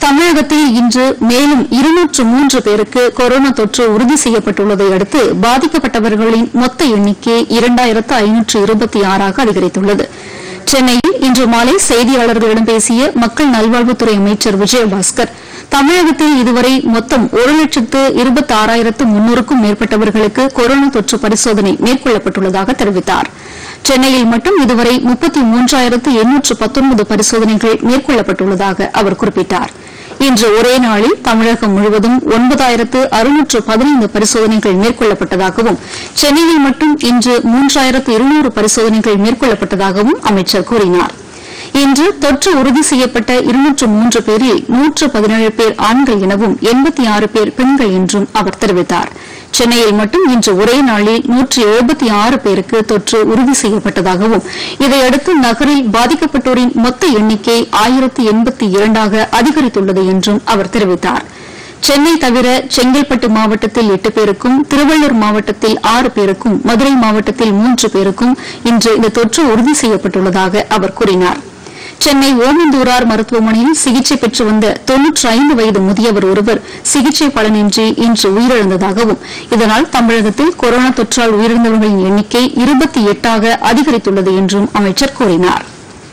தமிழகத்தில் இன்று மேலும் இருநூற்று மூன்று பேருக்கு கொரோனா தொற்று உறுதி செய்யப்பட்டுள்ளதை அடுத்து பாதிக்கப்பட்டவர்களின் மொத்த எண்ணிக்கை இரண்டாயிரத்து ஐநூற்று இருபத்தி ஆறாக அதிகரித்துள்ளது சென்னையில் இன்று மாலை செய்தியாளர்களிடம் பேசிய மக்கள் நல்வாழ்வுத்துறை அமைச்சர் விஜயபாஸ்கர் தமிழகத்தில் இதுவரை மொத்தம் ஒரு லட்சத்து இருபத்தி ஆறாயிரத்து முன்னூறுக்கும் மேற்பட்டவர்களுக்கு கொரோனா தொற்று பரிசோதனை மேற்கொள்ளப்பட்டுள்ளதாக தெரிவித்தார் சென்னையில் மட்டும் இதுவரை முப்பத்தி மூன்றாயிரத்து எண்ணூற்று பத்தொன்பது பரிசோதனைகள் மேற்கொள்ளப்பட்டுள்ளதாக அவர் குறிப்பிட்டார் இன்று ஒரே நாளில் தமிழகம் முழுவதும் ஒன்பதாயிரத்து அறுநூற்று பதினைந்து பரிசோதனைகள் மேற்கொள்ளப்பட்டதாகவும் சென்னையில் மட்டும் இன்று மூன்றாயிரத்து இருநூறு பரிசோதனைகள் மேற்கொள்ளப்பட்டதாகவும் அமைச்சர் கூறினார் இன்று தொற்று உறுதி செய்யப்பட்ட இருநூற்று மூன்று பேரில் நூற்று பதினேழு பேர் ஆண்கள் எனவும் எண்பத்தி ஆறு பேர் பெண்கள் என்றும் அவர் தெரிவித்தார் சென்னையில் மட்டும் இன்று ஒரே நாளில் நூற்று எழுபத்தி ஆறு பேருக்கு தொற்று உறுதி செய்யப்பட்டதாகவும் இதையடுத்து நகரில் பாதிக்கப்பட்டோரின் மொத்த எண்ணிக்கை ஆயிரத்து எண்பத்தி இரண்டாக அதிகரித்துள்ளது என்றும் அவர் தெரிவித்தார் சென்னை தவிர செங்கல்பட்டு மாவட்டத்தில் எட்டு பேருக்கும் திருவள்ளூர் மாவட்டத்தில் ஆறு பேருக்கும் மதுரை மாவட்டத்தில் மூன்று பேருக்கும் இன்று இந்த தொற்று உறுதி செய்யப்பட்டுள்ளதாக அவர் கூறினார் சென்னை ஓமந்தூரார் மருத்துவமனையில் சிகிச்சை பெற்று வந்த தொன்னூற்றி ஐந்து வயது முதியவர் ஒருவர் சிகிச்சை பலனின்றி இன்று உயிரிழந்ததாகவும் இதனால் தமிழகத்தில் கொரோனா தொற்றால் உயிரிழந்தவர்களின் எண்ணிக்கை இருபத்தி எட்டாக அதிகரித்துள்ளது என்றும் அமைச்சர் கூறினார்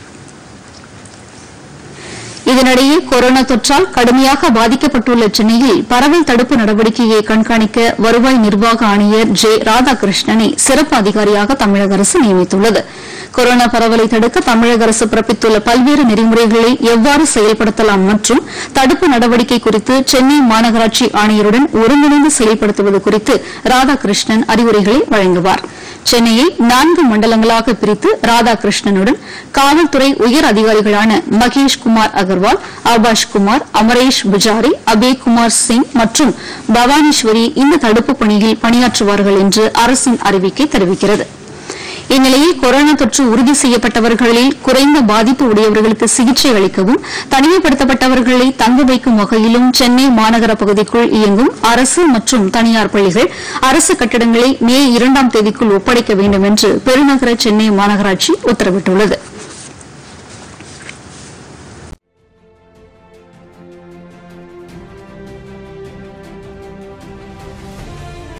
இதனிடையே கொரோனா தொற்றால் கடுமையாக பாதிக்கப்பட்டுள்ள சென்னையில் பரவல் தடுப்பு நடவடிக்கையை கண்காணிக்க வருவாய் நிர்வாக ஆணையர் ஜே ராதாகிருஷ்ணனை சிறப்பு அதிகாரியாக தமிழக அரசு நியமித்துள்ளது கொரோனா பரவலை தடுக்க தமிழக அரசு பிறப்பித்துள்ள பல்வேறு நெறிமுறைகளை எவ்வாறு செயல்படுத்தலாம் மற்றும் தடுப்பு நடவடிக்கை குறித்து சென்னை மாநகராட்சி ஆணையருடன் ஒருங்கிணைந்து செயல்படுத்துவது குறித்து ராதாகிருஷ்ணன் அறிவுரைகளை வழங்குவார் சென்னையை நான்கு மண்டலங்களாக பிரித்து ராதாகிருஷ்ணனுடன் காவல்துறை உயர் அதிகாரிகளான மகேஷ் குமார் அகர்வால் ஆபாஷ் குமார் அமரேஷ் புஜாரி அபய் குமார் சிங் மற்றும் பவானீஸ்வரி இந்த தடுப்புப் பணியில் பணியாற்றுவார்கள் என்று அரசின் அறிவிக்கை தெரிவிக்கிறது இந்நிலையில் கொரோனா தொற்று உறுதி செய்யப்பட்டவர்களில் குறைந்த பாதிப்பு உடையவர்களுக்கு சிகிச்சை அளிக்கவும் தனிமைப்படுத்தப்பட்டவர்களை தங்க வைக்கும் வகையிலும் சென்னை மாநகர பகுதிக்குள் இயங்கும் அரசு மற்றும் தனியார் பள்ளிகள் அரசு கட்டிடங்களை மே இரண்டாம் தேதிக்குள் ஒப்படைக்க வேண்டும் என்று பெருநகர சென்னை மாநகராட்சி உத்தரவிட்டுள்ளது